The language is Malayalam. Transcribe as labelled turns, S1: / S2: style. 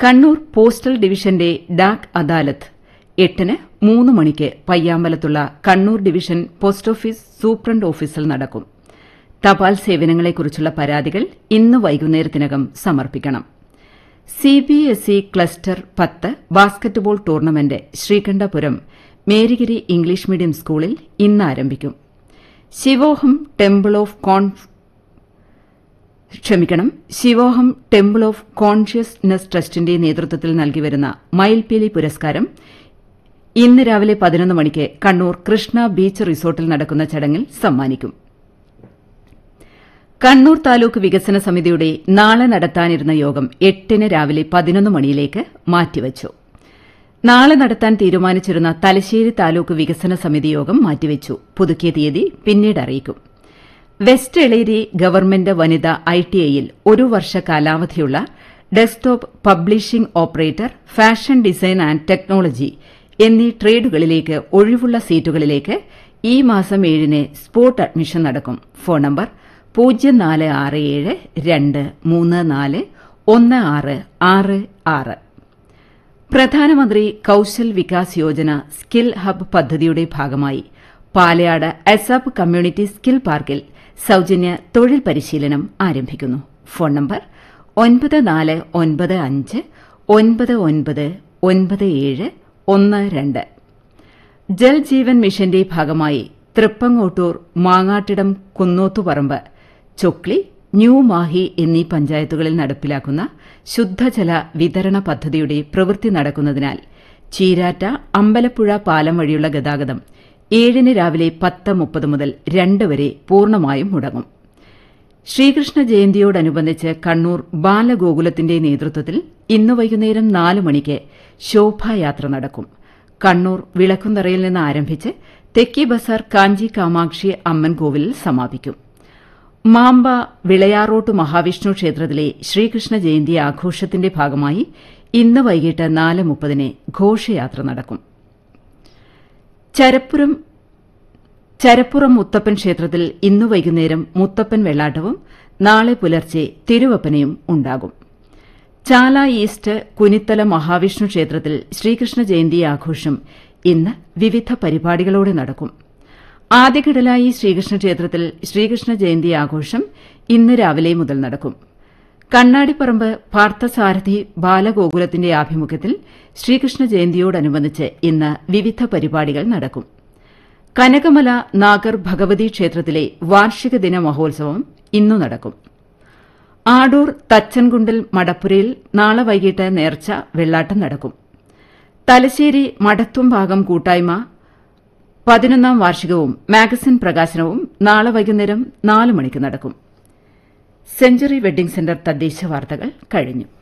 S1: കണ്ണൂർ പോസ്റ്റൽ ഡിവിഷന്റെ ഡാക് അദാലത്ത് എട്ടിന് മൂന്ന് മണിക്ക് പയ്യാമ്പലത്തുള്ള Kannur division post office superintendent ഓഫീസിൽ നടക്കും തപാൽ സേവനങ്ങളെക്കുറിച്ചുള്ള പരാതികൾ ഇന്ന് വൈകുന്നേരത്തിനകം സമർപ്പിക്കണം സിബിഎസ്ഇ ക്ലസ്റ്റർ പത്ത് basketball tournament Sreekandapuram Marygiri English medium സ്കൂളിൽ ഇന്ന് ആരംഭിക്കും ശിവോഹം ടെമ്പിൾ ഓഫ് കോൺ ക്ഷമിക്കണം ശിവോഹം ടെമ്പിൾ ഓഫ് കോൺഷ്യസ്നെസ് ട്രസ്റ്റിന്റെ നേതൃത്വത്തിൽ നൽകിവരുന്ന മയിൽപീലി പുരസ്കാരം ഇന്ന് രാവിലെ പതിനൊന്ന് മണിക്ക് കണ്ണൂർ കൃഷ്ണ ബീച്ച് റിസോർട്ടിൽ നടക്കുന്ന ചടങ്ങിൽ സമ്മാനിക്കും കണ്ണൂർ താലൂക്ക് വികസന സമിതിയുടെ നാളെ നടത്താനിരുന്ന യോഗം എട്ടിന് രാവിലെ പതിനൊന്ന് മണിയിലേക്ക് മാറ്റിവച്ചു നാളെ നടത്താൻ തീരുമാനിച്ചിരുന്ന തലശ്ശേരി താലൂക്ക് വികസന സമിതി യോഗം മാറ്റിവച്ചു പുതുക്കിയ തീയതി പിന്നീട് അറിയിക്കും വെസ്റ്റ് എളേരി ഗവൺമെന്റ് വനിതാ ഐടിഐയിൽ ഒരു വർഷ കാലാവധിയുള്ള desktop publishing operator fashion design and technology എന്നീ ട്രേഡുകളിലേക്ക് ഒഴിവുള്ള സീറ്റുകളിലേക്ക് ഈ മാസം ഏഴിന് സ്പോട്ട് അഡ്മിഷൻ നടക്കും ഫോൺ നമ്പർ പൂജ്യം നാല് ആറ് ഏഴ് രണ്ട് മൂന്ന് നാല് ഒന്ന് ആറ് ആറ് ആറ് പ്രധാനമന്ത്രി കൌശൽ വികാസ് യോജന സ്കിൽ ഹബ് പദ്ധതിയുടെ ഭാഗമായി പാലയാട് അസാപ്പ് കമ്മ്യൂണിറ്റി സ്കിൽ പാർക്കിൽ സൌജന്യ തൊഴിൽ പരിശീലനം ആരംഭിക്കുന്നു ഫോൺ നമ്പർ ഒൻപത് നാല് ഒൻപത് അഞ്ച് ഒൻപത് ഒൻപത് ഒൻപത് ഏഴ് ഒന്ന് രണ്ട് ജൽ ജീവൻ മിഷന്റെ ഭാഗമായി തൃപ്പങ്ങോട്ടൂർ മാങ്ങാട്ടിടം കുന്നോത്തുപറമ്പ് ചൊക്ലി ന്യൂ മാഹി എന്നീ പഞ്ചായത്തുകളിൽ നടപ്പിലാക്കുന്ന ശുദ്ധജല വിതരണ പദ്ധതിയുടെ പ്രവൃത്തി നടക്കുന്നതിനാൽ ചീരാറ്റ അമ്പലപ്പുഴ പാലം വഴിയുള്ള ഗതാഗതം ഏഴിന് രാവിലെ പത്ത് മുപ്പത് മുതൽ രണ്ട് വരെ പൂർണ്ണമായും മുടങ്ങും ശ്രീകൃഷ്ണ ജയന്തിയോടനുബന്ധിച്ച് കണ്ണൂർ ബാലഗോകുലത്തിന്റെ നേതൃത്വത്തിൽ ഇന്ന് വൈകുന്നേരം നാല് മണിക്ക് ശോഭായാത്ര നടക്കും കണ്ണൂർ വിളക്കുന്തറയിൽ നിന്ന് ആരംഭിച്ച് തെക്കി ബസാർ കാഞ്ചി കാമാക്ഷി അമ്മൻ കോവിലിൽ സമാപിക്കും മാമ്പ വിളയാറോട്ട് മഹാവിഷ്ണു ക്ഷേത്രത്തിലെ ശ്രീകൃഷ്ണ ജയന്തി ആഘോഷത്തിന്റെ ഭാഗമായി ഇന്ന് വൈകിട്ട് നാല് മുപ്പതിന് ഘോഷയാത്ര നടക്കും ചരപ്പുരം ചരപ്പുറം മുത്തപ്പൻ ക്ഷേത്രത്തിൽ ഇന്നു വൈകുന്നേരം മുത്തപ്പൻ വെള്ളാട്ടവും നാളെ പുലർച്ചെ തിരുവപ്പനയും ഉണ്ടാകും ചാല ഈസ്റ്റ് കുനിത്തല മഹാവിഷ്ണു ക്ഷേത്രത്തിൽ ശ്രീകൃഷ്ണ ജയന്തി ആഘോഷം ഇന്ന് വിവിധ പരിപാടികളോടെ നടക്കും ആദ്യഘടലായി ശ്രീകൃഷ്ണ ക്ഷേത്രത്തിൽ ശ്രീകൃഷ്ണ ജയന്തി ആഘോഷം ഇന്ന് രാവിലെ മുതൽ നടക്കും കണ്ണാടിപ്പറമ്പ് പാർത്ഥസാരഥി ബാലഗോകുലത്തിന്റെ ആഭിമുഖ്യത്തിൽ ശ്രീകൃഷ്ണ ജയന്തിയോടനുബന്ധിച്ച് ഇന്ന് വിവിധ പരിപാടികൾ നടക്കും കനകമല നാഗർ ഭഗവതി ക്ഷേത്രത്തിലെ വാർഷിക ദിന മഹോത്സവം ഇന്നു നടക്കും ആടൂർ തച്ചൻകുണ്ടിൽ മടപ്പുരയിൽ നാളെ വൈകിട്ട് നേർച്ച വെള്ളാട്ടം നടക്കും തലശ്ശേരി മടത്തും ഭാഗം കൂട്ടായ്മ പതിനൊന്നാം വാർഷികവും മാഗസിൻ പ്രകാശനവും നാളെ വൈകുന്നേരം നാല് മണിക്ക് നടക്കും സെഞ്ചുറി വെഡ്ഡിംഗ് സെന്റർ തദ്ദേശ വാർത്തകൾ കഴിഞ്ഞു